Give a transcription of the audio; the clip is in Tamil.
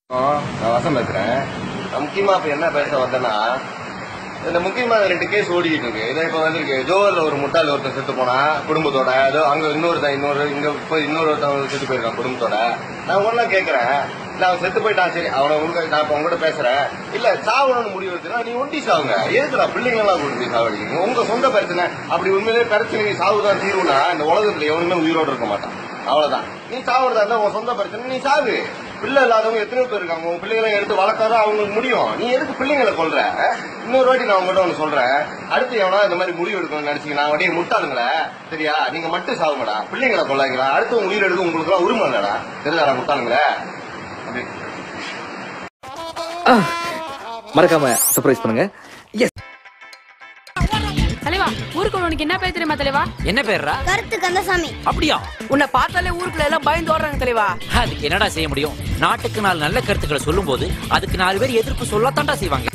நான் வசம் பேசுறேன் நான் முக்கியமா இப்ப என்ன பேச வந்தேன்னா இந்த முக்கியமா ரெண்டு கேஸ் ஓடிட்டு இருக்கு இதை இப்ப வந்திருக்கு ஜோவர்ல ஒரு முட்டாள் ஒருத்தன் செத்து போனா குடும்பத்தோட ஏதோ அங்க இன்னொருத்தன் இன்னொரு இங்க இப்ப இன்னொரு ஒருத்தன் செத்து போயிருக்கான் குடும்பத்தோட நான் ஒன்னா கேக்குறேன் இல்ல அவன் செத்து போயிட்டான் சரி அவனை உங்க நான் இப்ப உங்ககிட்ட பேசுறேன் இல்ல சாவணும்னு முடிவு எடுத்துனா நீ ஒண்டி சாவுங்க எதுக்குடா பிள்ளைங்க எல்லாம் கொண்டு போய் சாவடிக்கிறீங்க உங்க சொந்த பிரச்சனை அப்படி உண்மையிலே பிரச்சனை சாவுதான் தீர்வுனா இந்த உலகத்துல எவனுமே உயிரோட இருக்க மாட்டான் அவ்வளவுதான் நீ சாவுறதா இருந்தா உன் சொந்த பிரச்சனை நீ சாவு பிள்ளை இல்லாதவங்க எத்தனை பேர் இருக்காங்க உன் பிள்ளைகளை எடுத்து வளர்த்தாதான் அவங்களுக்கு முடியும் நீ எதுக்கு பிள்ளைங்களை கொல்ற இன்னொரு வாட்டி நான் உங்ககிட்ட ஒண்ணு சொல்றேன் அடுத்து எவனா இந்த மாதிரி முடிவு எடுக்கணும்னு நினைச்சீங்க நான் வண்டியை முட்டாளுங்களே சரியா நீங்க மட்டும் சாவுங்கடா பிள்ளைங்களை கொள்ளாங்களா அடுத்து உயிர் எடுக்க உங்களுக்கு எல்லாம் உரிமை இல்லடா தெரியாதா முட்டாளுங்களே அப்படி மறக்காம சர்ப்ரைஸ் பண்ணுங்க எஸ் தலைவா ஊருக்கு உனக்கு என்ன பேர் தெரியுமா தலைவா என்ன பேர்ரா கருத்து கந்தசாமி அப்படியா உன்னை பார்த்தாலே ஊருக்குள்ள எல்லாம் பயந்து ஓடுறாங்க தலைவா அதுக்கு என்னடா செய்ய முடியும் நாட்டுக்கு நாலு நல்ல கருத்துக்களை சொல்லும் போது அதுக்கு நாலு பேர் எதிர்ப்பு சொல்லத்தான்டா செய்வாங்க